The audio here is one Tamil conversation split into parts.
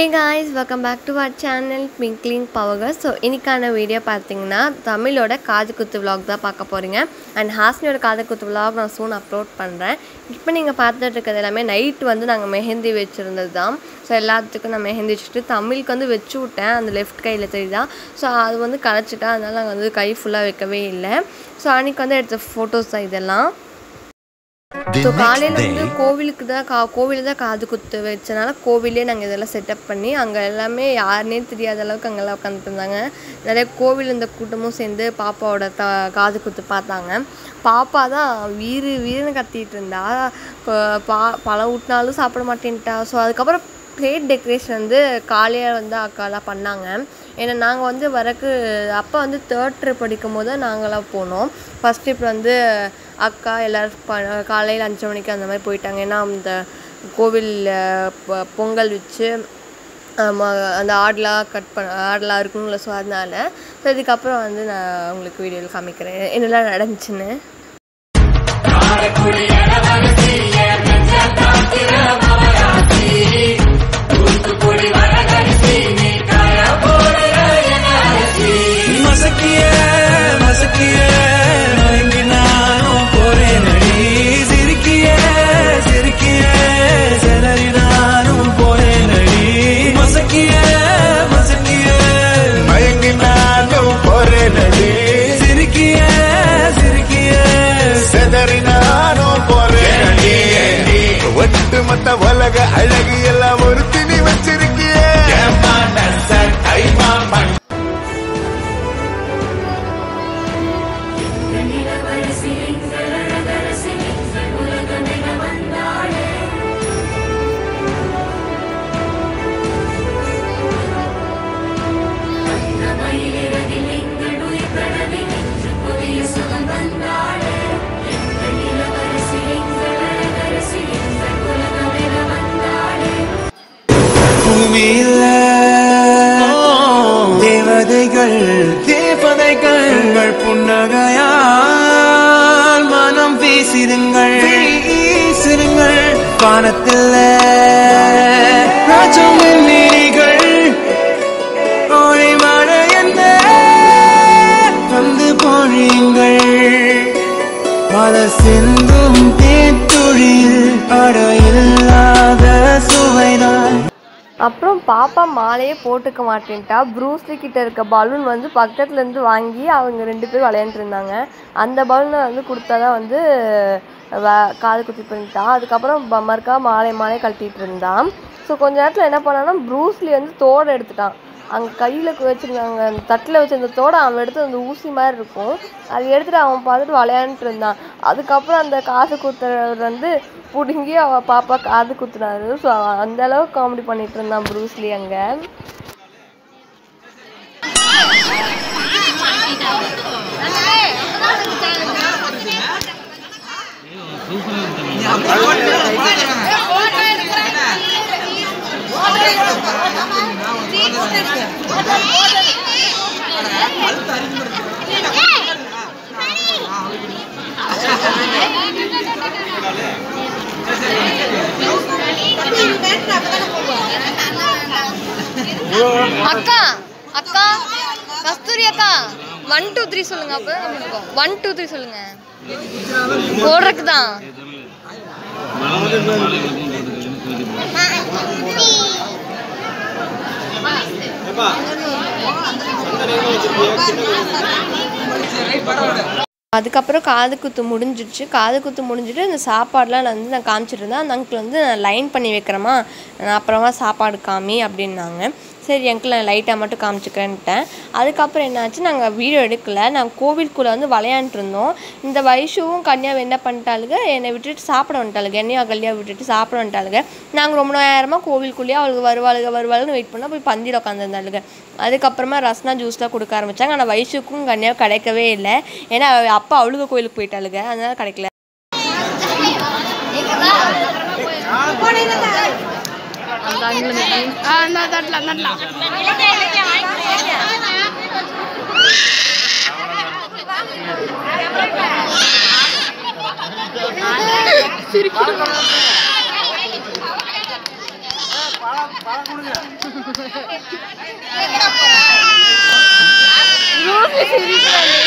guys welcome back to our channel twinkling பவகர் ஸோ இன்னைக்கான வீடியோ பார்த்தீங்கன்னா தமிழோட காது குத்து vlog தான் பார்க்க போகிறீங்க அண்ட் ஹாஸ்னியோட காது குத்து vlog நான் சூன் அப்லோட் பண்ணுறேன் இப்போ நீங்கள் பார்த்துட்டு இருக்கிறது எல்லாமே நைட் வந்து நாங்கள் மெஹந்தி வச்சுருந்தது தான் ஸோ எல்லாத்துக்கும் நான் மெஹந்தி வச்சுட்டு தமிழுக்கு வந்து வச்சு விட்டேன் அந்த லெஃப்ட் கையில் தெரியுதா ஸோ அது வந்து கலைச்சிட்டேன் அதனால நாங்கள் வந்து கை ஃபுல்லாக வைக்கவே இல்லை ஸோ அன்றைக்கி வந்து எடுத்த ஃபோட்டோஸ் தான் இதெல்லாம் The ஸோ next காலையில் day, வந்து கோவிலுக்கு தான் கா கோவிலில் தான் காது குத்து வச்சனால கோவிலே நாங்கள் இதெல்லாம் செட்டப் பண்ணி அங்கே எல்லாமே யாருனே தெரியாத அளவுக்கு அங்கெல்லாம் உட்காந்துட்டு இருந்தாங்க நிறைய கோவில் இந்த கூட்டமும் சேர்ந்து பாப்பாவோட த காது குத்து பார்த்தாங்க பாப்பா தான் வீறு வீருன்னு கத்திட்டு இருந்தா ப- பா பழம் ஊட்டினாலும் சாப்பிட மாட்டேன்ட்டா ஸோ அதுக்கப்புறம் பிளேட் டெக்கரேஷன் வந்து காலையாக வந்து அக்காலாம் பண்ணாங்க ஏன்னா நாங்கள் வந்து வரக்கு அப்பா வந்து தேர்ட் ட்ரிப் படிக்கும் போது நாங்களாம் போனோம் ஃபஸ்ட் ட்ரிப் வந்து அக்கா எல்லோரும் ப காலையில் அஞ்சு மணிக்கு அந்த மாதிரி போயிட்டாங்க ஏன்னா அந்த கோவிலில் பொங்கல் வச்சு ஆமா, அந்த ஆடெலாம் கட் பண்ண ஆடெலாம் இருக்குங்கள ஸோ அதனால ஸோ இதுக்கப்புறம் வந்து நான் உங்களுக்கு வீடியோவில் காமிக்கிறேன் என்னெல்லாம் நடந்துச்சுன்னு மசக்கிய மசக்கிய மயங்கி நானும் போறேன் அடி சிரிக்கிய சிரிக்கிய சிலரி நானும் போறேன் அடி மசக்கிய மசக்கிய மயங்கி நானும் போறேனடி சிரிக்கிய சிரிக்கிய செதறி நானும் போறேனடி ஒட்டு மொத்த உலக அழகு எல்லாம் ஒரு திணி வச்சிருக்கிய கைமா பண்ண பூமியில தேவதைகள் தேவதைகள் உங்கள் புன்னகையால் மனம் பேசிடுங்கள் வீசிடுங்கள் வானத்தில் ராஜம் நீரிகள் ஓடி மழை என்ன வந்து பொழியுங்கள் பல சிந்தும் தேத்துழில் அடையில்லாத சுவைதான் அப்புறம் பாப்பா மாலையே போட்டுக்க மாட்டேன்ட்டா ப்ரூஸ்லி கிட்ட இருக்க பலூன் வந்து பக்கத்துல இருந்து வாங்கி அவங்க ரெண்டு பேரும் விளையாண்டுட்டு இருந்தாங்க அந்த பலூனை வந்து கொடுத்தா தான் வந்து வ- காது குத்தி பண்ணிட்டா அதுக்கப்புறம் ப- மறுக்கா மாலை மாலை கழட்டிட்டு இருந்தான் ஸோ கொஞ்ச நேரத்தில் என்ன பண்ணான்னா ப்ரூஸ்லி வந்து தோடை எடுத்துட்டான் அங்கே கையில் வச்சுருந்தாங்க அந்த தட்டில் வச்சிருந்த தோடை அவன் எடுத்து அந்த ஊசி மாதிரி இருக்கும் அதை எடுத்துட்டு அவன் பார்த்துட்டு விளையாண்டுட்டு இருந்தான் அதுக்கப்புறம் அந்த காது குத்துறவர் வந்து பிடுங்கி அவ பாப்பா காது குத்துனாரு ஸோ அந்த அளவுக்கு காமெடி பண்ணிட்டு இருந்தான் ப்ரூஸ்லி அங்கே அக்கா அக்கா கஸ்தூரி அக்கா ஒன் டூ த்ரீ சொல்லுங்க அப்போ ஒன் டூ த்ரீ சொல்லுங்க போடுறதுக்கு தான் அதுக்கப்புறம் காது குத்து முடிஞ்சிடுச்சு காது குத்து முடிஞ்சிட்டு அந்த சாப்பாடுலாம் நான் வந்து நான் காமிச்சிட்டு இருந்தேன் அந்த அங்கிள் வந்து நான் லைன் பண்ணி வைக்கிறேமா நான் அப்புறமா சாப்பாடு காமி அப்படின்னாங்க சரி அங்கிள் நான் லைட்டாக மட்டும் காமிச்சிக்கிறேன்ட்டேன் அதுக்கப்புறம் என்னாச்சு நாங்கள் வீடியோ எடுக்கல நாங்கள் கோவிலுக்குள்ளே வந்து விளையாண்டுட்டு இருந்தோம் இந்த வைஷுவும் கன்யாவும் என்ன பண்ணிட்டாளுங்க என்னை விட்டுட்டு சாப்பிட வந்துட்டாளுங்க என்னையும் அகல்யா விட்டுட்டு சாப்பிட வந்துட்டாளுங்க நாங்கள் ரொம்ப நேரமாக கோவிலுக்குள்ளேயே அவளுக்கு வருவாளுங்க வருவாளுன்னு வெயிட் பண்ணால் போய் பந்தியில் உட்காந்துருந்தாளுங்க அதுக்கப்புறமா ரஸ்னா ஜூஸ்லாம் கொடுக்க ஆரம்பிச்சாங்க ஆனால் வைஷுக்கும் கன்யாவும் கிடைக்கவே இல்லை ஏன்னா அவ அப்பா அவளுக்கு கோயிலுக்கு போயிட்டாளுங்க அதனால கிடைக்கல ரோசி சிரிக்கிறாங்க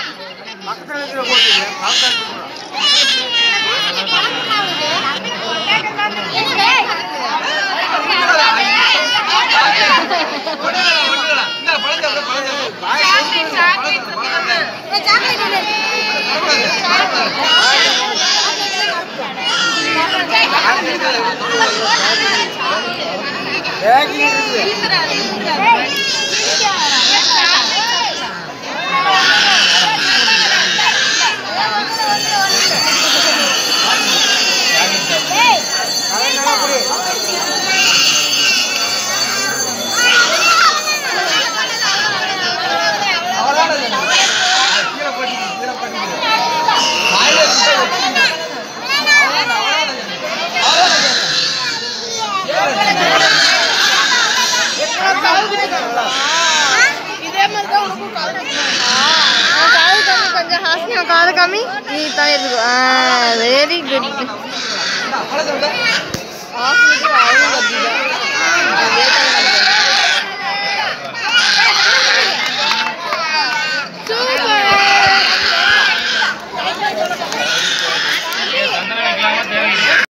காது கம்மி கொஞ்சம் ஹாஸ்னியா காது கம்மி நீ தான் எதுக்கு வெரி குட்